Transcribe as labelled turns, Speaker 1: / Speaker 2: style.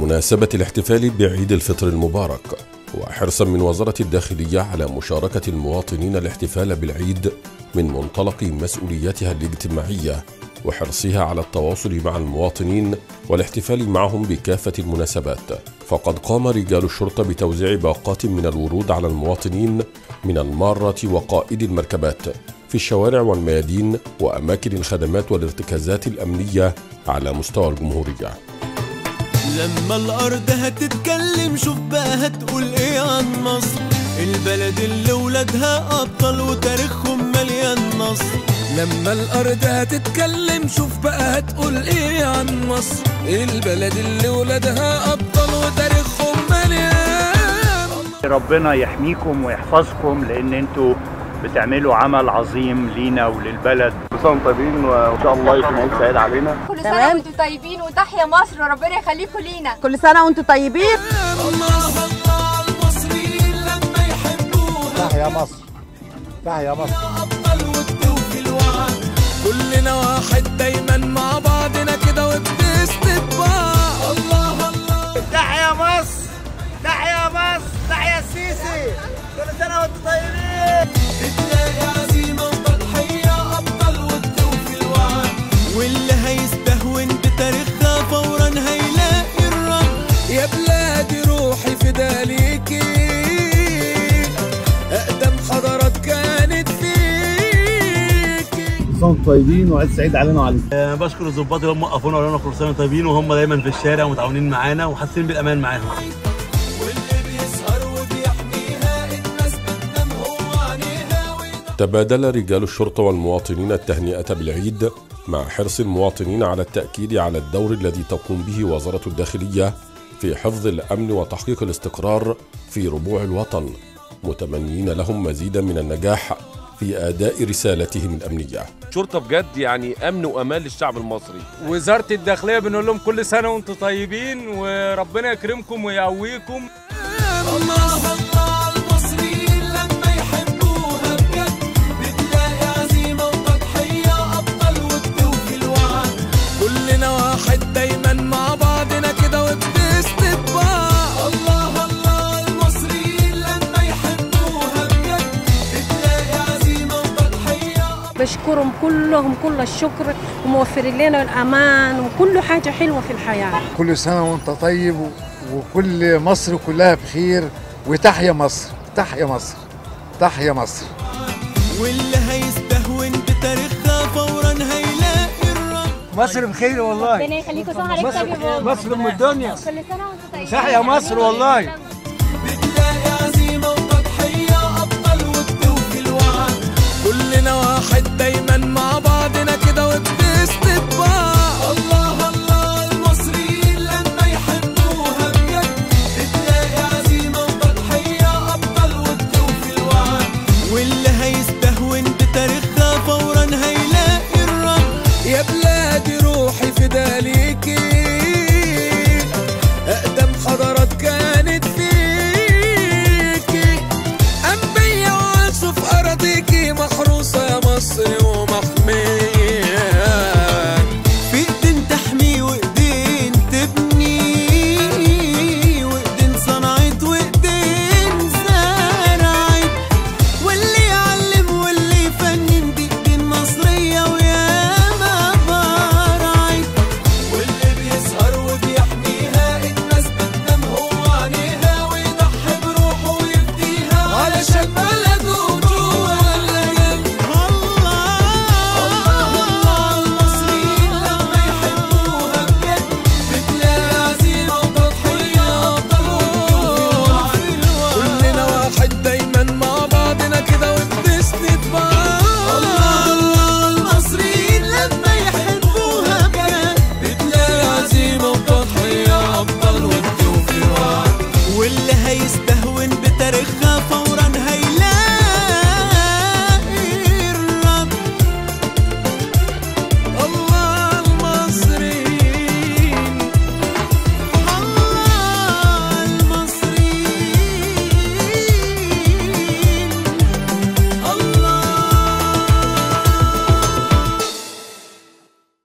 Speaker 1: بمناسبة الاحتفال بعيد الفطر المبارك وحرصا من وزارة الداخلية على مشاركة المواطنين الاحتفال بالعيد من منطلق مسؤولياتها الاجتماعية وحرصها على التواصل مع المواطنين والاحتفال معهم بكافة المناسبات فقد قام رجال الشرطة بتوزيع باقات من الورود على المواطنين من المارة وقائد المركبات في الشوارع والميادين وأماكن الخدمات والارتكازات الأمنية على مستوى الجمهورية
Speaker 2: لما الارض هتتكلم شوف بقى هتقول ايه عن مصر البلد اللي ولادها ابطال وتاريخهم مليان نصر
Speaker 3: لما الارض هتتكلم شوف بقى هتقول ايه عن مصر البلد اللي ولادها ابطال وتاريخهم مليان
Speaker 4: ربنا يحميكم ويحفظكم لان انتوا بتعملوا عمل عظيم لينا وللبلد
Speaker 5: كل سنه وانتم طيبين وان شاء الله يكون عيد سعيد علينا
Speaker 6: كل سنه
Speaker 7: تمام.
Speaker 6: وانتم طيبين وتحيا مصر وربنا يخليكم لينا
Speaker 7: كل سنة وانتم طيبين
Speaker 2: الله الله المصريين لما يحبوها
Speaker 8: تحيا مصر تحيا مصر
Speaker 2: ابطال والتوفي الوعد
Speaker 3: كلنا واحد دايما مع بعضنا كده وبنسند بعض
Speaker 2: الله الله
Speaker 9: تحيا مصر تحيا مصر تحيا السيسي كل سنه وانتم طيبين
Speaker 2: بتلاقي عزيمة وتضحية أبطال والتوفي الوعد واللي هيستهون بتاريخها فورا هيلاقي الرد
Speaker 3: يا بلادي روحي فدا ليكي اقدم حضارات كانت فيكي
Speaker 8: كل سنه وانتم طيبين وعيد سعيد علينا وعليكم
Speaker 10: أنا بشكر الظباط اللي هم وقفونا وقالوا لنا كل سنه طيبين وهم دايما في الشارع ومتعاونين معانا وحاسين بالامان معاهم
Speaker 2: واللي بيسهر وبيحميها الناس بتنام هو عينيها وينام
Speaker 1: تبادل رجال الشرطة والمواطنين التهنئة بالعيد مع حرص المواطنين على التأكيد على الدور الذي تقوم به وزارة الداخلية في حفظ الأمن وتحقيق الاستقرار في ربوع الوطن متمنين لهم مزيدا من النجاح في أداء رسالتهم الأمنية
Speaker 11: شرطه بجد يعني امن وامان للشعب المصري
Speaker 12: وزارة الداخلية بنقول لهم كل سنة وانتم طيبين وربنا يكرمكم ويقويكم
Speaker 2: الله الله المصريين لما يحبوها بجد بتلاقي عزيمة وتضحية أبطال والتوفي الوعد
Speaker 3: كلنا واحد دايما مع بعضنا كده وبنسند بعض
Speaker 2: الله الله المصريين لما يحبوها بجد بتلاقي عزيمة وتضحية
Speaker 7: بشكرهم كلهم كل الشكر وموفرين لنا الأمان وكل حاجة حلوة في الحياة
Speaker 8: كل سنه وانت طيب و- وكل مصر كلها بخير وتحيا مصر تحيا مصر تحيا مصر
Speaker 2: واللي هيستهون بتاريخها فورا هيلاقي الرد
Speaker 9: مصر بخير والله
Speaker 6: ربنا يخليكم سنه عليك طيب يا بابا
Speaker 9: مصر ام الدنيا
Speaker 6: كل سنه وانتم طيبين
Speaker 9: تحيا مصر والله.
Speaker 2: بتلاقي عزيمة وتضحية أبطال والتوفي الوعد
Speaker 3: كلنا واحد دايما مع بعضنا كده وبنسند بعض
Speaker 2: الله الله المصريين لما يحبوها بجد بتلاقي عزيمة وتضحية أبطال والتوفي الوعد واللي هيستهون بتاريخها فورا هيلاقي الرد
Speaker 3: يا بلادي روحي فدا ليكي اقدم حضارات كانت فيكي انبياء وعاشوا في اراضيكي محروسه يا مصر ومحميه
Speaker 2: في ايدين تحمي وايدين تبني وايدين صنعت وايدين زرعت واللي يعلم واللي يفنن دي ايدين مصرية وياما برعت واللي بيسهر وبيحميها الناس بتنام هو عينيها ويضحي بروحه ويفديها علشان بلده جوه الليل الله الله المصريين لما يحبوها بجد بتلاقي عزيمة وتضحية أبطال
Speaker 3: كلنا واحد دايما مع بعضنا كده وبنسند بعض